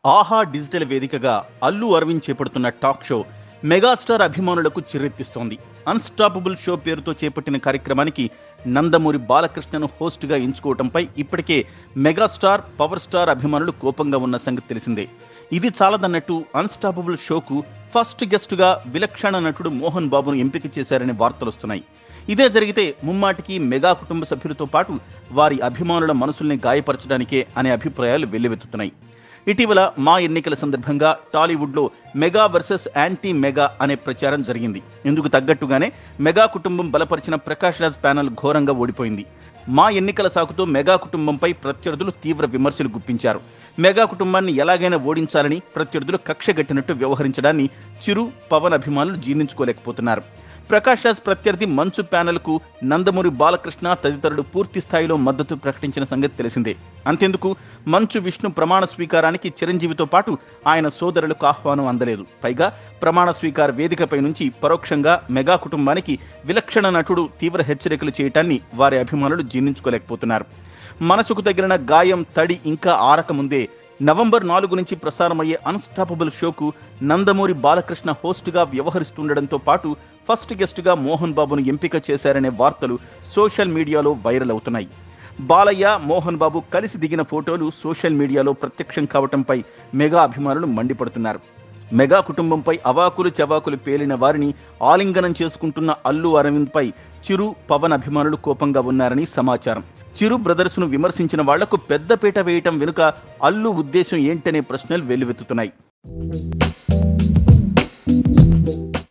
ఆహా డిజిటల్ వేదికగా అల్లు అరవింద్ చేపడుతున్న టాక్ షో మెగాస్టార్ అభిమానులకు చిరెత్తిస్తోంది అన్స్టాపబుల్ షో పేరుతో చేపట్టిన కార్యక్రమానికి నందమూరి బాలకృష్ణను హోస్ట్గా ఎంచుకోవడంపై ఇప్పటికే మెగాస్టార్ పవర్ స్టార్ అభిమానులు కోపంగా ఉన్న సంగతి తెలిసిందే ఇది చాలదన్నట్టు అన్స్టాపబుల్ షోకు ఫస్ట్ గెస్టుగా విలక్షణ నటుడు మోహన్ బాబును ఎంపిక చేశారనే వార్తలు వస్తున్నాయి ఇదే జరిగితే ముమ్మాటికి మెగా కుటుంబ సభ్యులతో పాటు వారి అభిమానుల మనసుల్ని గాయపరచడానికే అనే అభిప్రాయాలు వెల్లువెత్తుతున్నాయి ఇటీవల మా ఎన్నికల సందర్భంగా టాలీవుడ్లో మెగా వర్సెస్ యాంటీ మెగా అనే ప్రచారం జరిగింది ఇందుకు తగ్గట్టుగానే మెగా కుటుంబం బలపరిచిన ప్రకాష్ రాజ్ ప్యానల్ ఘోరంగా ఓడిపోయింది మా ఎన్నికల సాకుతో మెగా కుటుంబంపై ప్రత్యర్థులు తీవ్ర విమర్శలు గుప్పించారు మెగా కుటుంబాన్ని ఎలాగైనా ఓడించాలని ప్రత్యర్థులు కక్షగట్టినట్టు వ్యవహరించడాన్ని చిరు పవన్ అభిమానులు జీర్ణించుకోలేకపోతున్నారు ప్రకాష్ రాజ్ ప్రత్యర్థి మంచు ప్యానెల్కు నందమూరి బాలకృష్ణ తదితరులు పూర్తి స్థాయిలో మద్దతు ప్రకటించిన సంగతి తెలిసిందే అంతెందుకు మంచు విష్ణు ప్రమాణ స్వీకారానికి చిరంజీవితో పాటు ఆయన సోదరులకు ఆహ్వానం అందలేదు పైగా ప్రమాణ స్వీకార వేదికపై నుంచి పరోక్షంగా మెగా కుటుంబానికి విలక్షణ నటుడు తీవ్ర హెచ్చరికలు చేయటాన్ని వారి అభిమానులు జీర్ణించుకోలేకపోతున్నారు మనసుకు తగిలిన గాయం తడి ఇంకా ఆరకముందే నవంబర్ నాలుగు నుంచి ప్రసారమయ్యే అన్స్టాపబుల్ షోకు నందమూరి బాలకృష్ణ హోస్ట్గా వ్యవహరిస్తుండటంతో పాటు ఫస్ట్ గెస్ట్గా మోహన్ బాబును ఎంపిక చేశారనే వార్తలు సోషల్ మీడియాలో వైరల్ అవుతున్నాయి బాలయ్య మోహన్ బాబు కలిసి దిగిన ఫోటోలు సోషల్ మీడియాలో ప్రత్యక్షం కావటంపై మెగా అభిమానులు మండిపడుతున్నారు మెగా కుటుంబంపై అవాకులు చవాకులు పేలిన వారిని ఆలింగనం చేసుకుంటున్న అల్లు అరవింద్పై చిరు పవన్ అభిమానులు కోపంగా ఉన్నారని సమాచారం చిరు బ్రదర్స్ను విమర్శించిన వాళ్లకు పెద్దపీట వేయటం వెనుక అల్లు ఉద్దేశం ఏంటనే ప్రశ్నలు వెల్లువెత్తుతున్నాయి